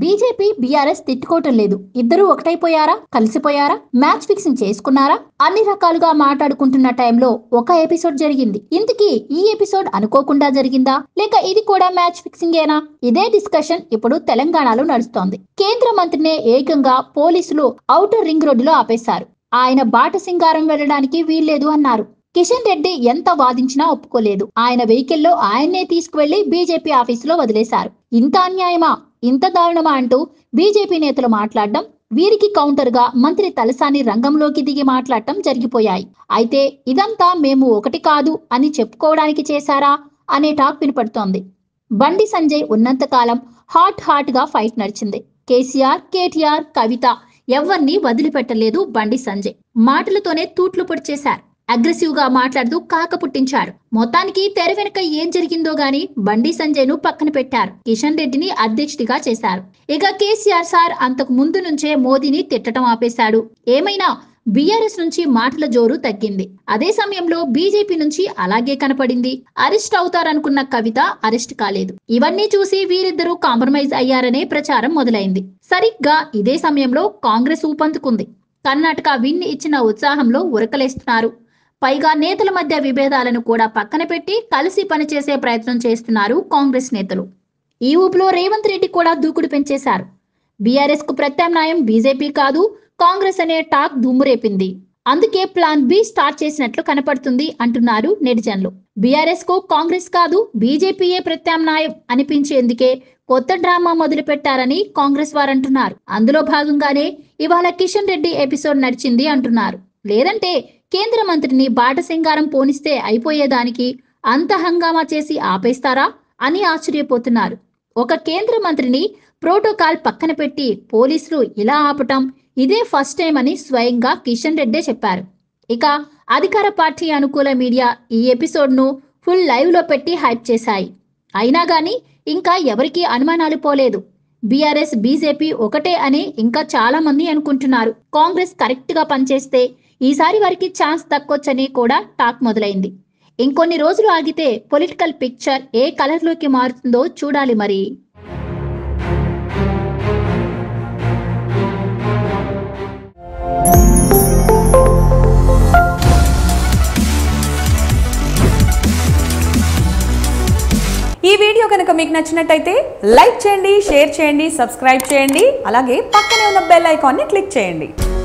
BJP BRS తిట్టుకోవటం లేదు ఇద్దరూ ఒకటైపోయారా కలిసిపోయారా match fixing చేసుకున్నారా అన్ని రకాలుగా మాట్లాడుకుంటున్న టైంలో ఒక ఎపిసోడ్ జరిగింది ఇంతకీ ఈ ఎపిసోడ్ అనుకోకుండా జరిగిందా లేక ఇది కూడా మ్యాచ్ ఫిక్సింగేనా ఇదే డిస్కషన్ ఇప్పుడు తెలంగాణలో నడుస్తోంది కేంద్ర మంత్రినే ఏకంగా పోలీసులు ఔటర్ రింగ్ రోడ్డులో ఆపేశారు ఆయన బాట సింగారం వెళ్ళడానికి వీల్లేదు అన్నారు కిషన్ రెడ్డి ఎంత వాదించినా ఒప్పుకోలేదు ఆయన వెహికల్లో ఆయన్నే తీసుకువెళ్లి బీజేపీ ఆఫీసులో వదిలేశారు ఇంత అన్యాయమా ఇంత దారుణమా అంటూ బీజేపీ నేతలు మాట్లాడడం వీరికి కౌంటర్ గా మంత్రి తలసాని రంగంలోకి దిగి మాట్లాడటం జరిగిపోయాయి అయితే ఇదంతా మేము ఒకటి కాదు అని చెప్పుకోవడానికి చేశారా అనే టాక్ వినపడుతోంది బండి సంజయ్ ఉన్నంతకాలం హాట్ హాట్ గా ఫైట్ నడిచింది కేసీఆర్ కేటీఆర్ కవిత ఎవరిని వదిలిపెట్టలేదు బండి సంజయ్ మాటలతోనే తూట్లు పొడిచేశారు అగ్రెసివ్ గా మాట్లాడుతూ కాక పుట్టించారు మొత్తానికి తెర వెనుక ఏం జరిగిందో గాని బండి సంజయ్ ను పక్కన పెట్టారు కిషన్ రెడ్డిని అధ్యక్షుడిగా చేశారు ఇక కేసీఆర్ సార్ అంతకు ముందు నుంచే మోదీని తిట్టడం ఆపేశాడు ఏమైనా బీఆర్ఎస్ నుంచి మాటల జోరు తగ్గింది అదే సమయంలో బీజేపీ నుంచి అలాగే కనపడింది అరెస్ట్ అవుతారనుకున్న కవిత అరెస్ట్ కాలేదు ఇవన్నీ చూసి వీరిద్దరూ కాంప్రమైజ్ అయ్యారనే ప్రచారం మొదలైంది సరిగ్గా ఇదే సమయంలో కాంగ్రెస్ ఊపందుకుంది కర్ణాటక విన్ ఇచ్చిన ఉత్సాహంలో ఉరకలేస్తున్నారు పైగా నేతల మధ్య విభేదాలను కూడా పక్కన పెట్టి కలిసి పనిచేసే ప్రయత్నం చేస్తున్నారు కాంగ్రెస్ నేతలు ఈ ఊపులో రేవంత్ రెడ్డి కూడా దూకుడు పెంచేశారు బీఆర్ఎస్ కు ప్రత్యామ్నాయం బీజేపీ కాదు కాంగ్రెస్ అనే టాక్ దుమ్మురేపింది అందుకే ప్లాన్ బి స్టార్ట్ చేసినట్లు కనపడుతుంది అంటున్నారు నెటిజన్లు బీఆర్ఎస్ కు కాంగ్రెస్ కాదు బీజేపీయే ప్రత్యామ్నాయం అనిపించేందుకే కొత్త డ్రామా మొదలు పెట్టారని కాంగ్రెస్ వారంటున్నారు అందులో భాగంగానే ఇవాళ కిషన్ రెడ్డి ఎపిసోడ్ నడిచింది అంటున్నారు లేదంటే కేంద్ర మంత్రిని బాట సింగారం పోనిస్తే అయిపోయేదానికి అంత హంగామా చేసి ఆపేస్తారా అని ఆశ్చర్యపోతున్నారు ఒక కేంద్ర మంత్రిని ప్రోటోకాల్ పక్కన పెట్టి పోలీసులు ఇలా ఆపటం ఇదే ఫస్ట్ టైం అని స్వయంగా కిషన్ రెడ్డే చెప్పారు ఇక అధికార పార్టీ అనుకూల మీడియా ఈ ఎపిసోడ్ ను ఫుల్ లైవ్ లో పెట్టి హైప్ చేశాయి అయినా గాని ఇంకా ఎవరికీ అనుమానాలు పోలేదు బీఆర్ఎస్ బీజేపీ ఒకటే అని ఇంకా చాలా మంది అనుకుంటున్నారు కాంగ్రెస్ కరెక్ట్ గా పనిచేస్తే ఈసారి వారికి ఛాన్స్ దక్కొచ్చని కూడా టాక్ మొదలైంది ఇంకొన్ని రోజులు ఆగితే పొలిటికల్ పిక్చర్ ఏ కలర్ లోకి మారుతుందో చూడాలి మరి ఈ వీడియో కనుక మీకు నచ్చినట్టయితే లైక్ చేయండి షేర్ చేయండి సబ్స్క్రైబ్ చేయండి అలాగే పక్కనే ఉన్న బెల్ ఐకాన్ని క్లిక్ చేయండి